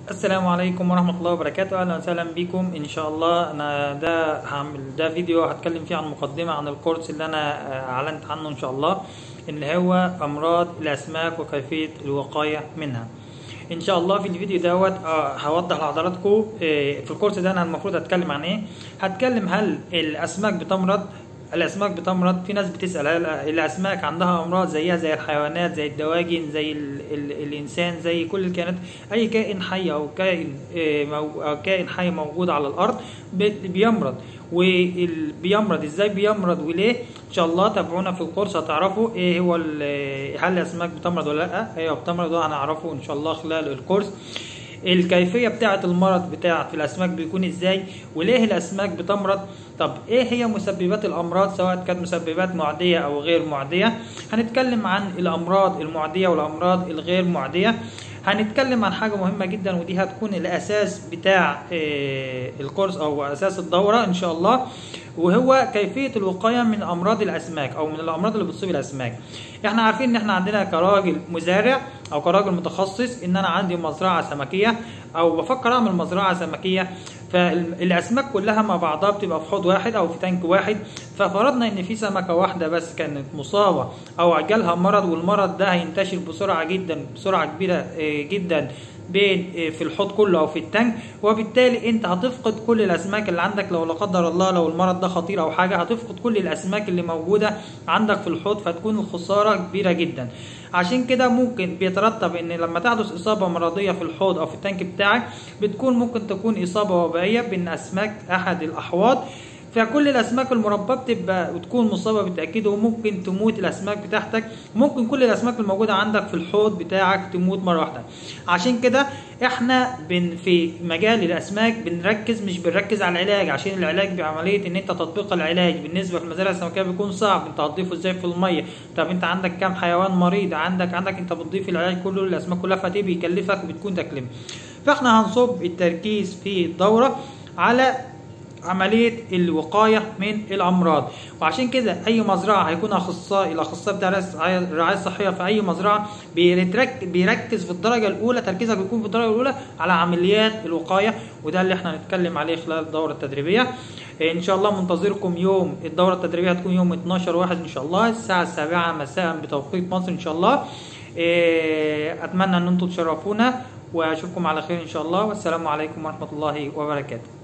السلام عليكم ورحمة الله وبركاته أهلا وسهلا بكم إن شاء الله أنا ده هعمل ده فيديو هتكلم فيه عن مقدمة عن الكورس اللي أنا آه، أعلنت عنه إن شاء الله اللي هو أمراض الأسماك وكيفية الوقاية منها إن شاء الله في الفيديو دوت آه، هوضح لحضراتكم آه، في الكورس ده أنا المفروض هتكلم عن إيه هتكلم هل الأسماك بتمرض الاسماك بتمرض في ناس بتسال هل الاسماك عندها امراض زيها زي الحيوانات زي الدواجن زي ال ال الانسان زي كل الكائنات اي كائن حي او كائن آه، مو- أو كائن حي موجود على الارض بي- بيمرض وبيمرض ازاي بيمرض وليه ان شاء الله تابعونا في الكورس هتعرفوا ايه هو ال- هل الاسماك بتمرض ولا لا ايوه بتمرض وهنعرفه ان شاء الله خلال الكورس الكيفية بتاعة المرض بتاعة الأسماك بيكون إزاي وليه الأسماك بتمرض طب إيه هي مسببات الأمراض سواء كانت مسببات معدية أو غير معدية هنتكلم عن الأمراض المعدية والأمراض الغير معدية هنتكلم عن حاجة مهمة جدا ودي هتكون الأساس بتاع آه، الكورس أو أساس الدورة إن شاء الله وهو كيفية الوقاية من أمراض الأسماك أو من الأمراض اللي بتصيب الأسماك احنا عارفين ان احنا عندنا كراجل مزارع او كراجل متخصص ان انا عندي مزرعه سمكيه او بفكر اعمل مزرعه سمكيه فالاسماك كلها مع بعضها بتبقى في حوض واحد او في تانك واحد ففرضنا ان في سمكه واحده بس كانت مصابه او جالها مرض والمرض ده هينتشر بسرعه جدا بسرعه كبيره آه، جدا بين آه، في الحوض كله او في التانك وبالتالي انت هتفقد كل الاسماك اللي عندك لو لا قدر الله لو المرض ده خطير او حاجه هتفقد كل الاسماك اللي موجوده عندك في الحوض فتكون الخساره كبيره جدا عشان كده ممكن بيترتب ان لما تحدث اصابه مرضيه في الحوض او في التانك بتاعك بتكون ممكن تكون اصابه وبائيه بين اسماك احد الاحواض فكل الاسماك المربى بتبقى وتكون مصابه بالتاكيد وممكن تموت الاسماك بتاعتك ممكن كل الاسماك الموجوده عندك في الحوض بتاعك تموت مره واحده عشان كده احنا بن في مجال الاسماك بنركز مش بنركز على العلاج عشان العلاج بعمليه ان انت تطبيق العلاج بالنسبه في المزارع السمكيه بيكون صعب انت هتضيفه ازاي في الميه طب انت عندك كام حيوان مريض عندك عندك انت بتضيف العلاج كله للاسماك كلها فدي بيكلفك وبتكون تكلفه فاحنا هنصب التركيز في الدوره على عمليه الوقايه من الامراض وعشان كده اي مزرعه هيكون اخصائي الاخصائي بتاع الرعاية- الرعايه الصحيه في اي مزرعه بيرك- بيركز في الدرجه الاولى تركيزك بيكون في الدرجه الاولى على عمليات الوقايه وده اللي احنا هنتكلم عليه خلال الدوره التدريبيه ان شاء الله منتظركم يوم الدوره التدريبيه هتكون يوم 12 واحد ان شاء الله الساعه 7 مساء بتوقيت مصر ان شاء الله إيه، اتمنى ان انتم تشرفونا واشوفكم على خير ان شاء الله والسلام عليكم ورحمه الله وبركاته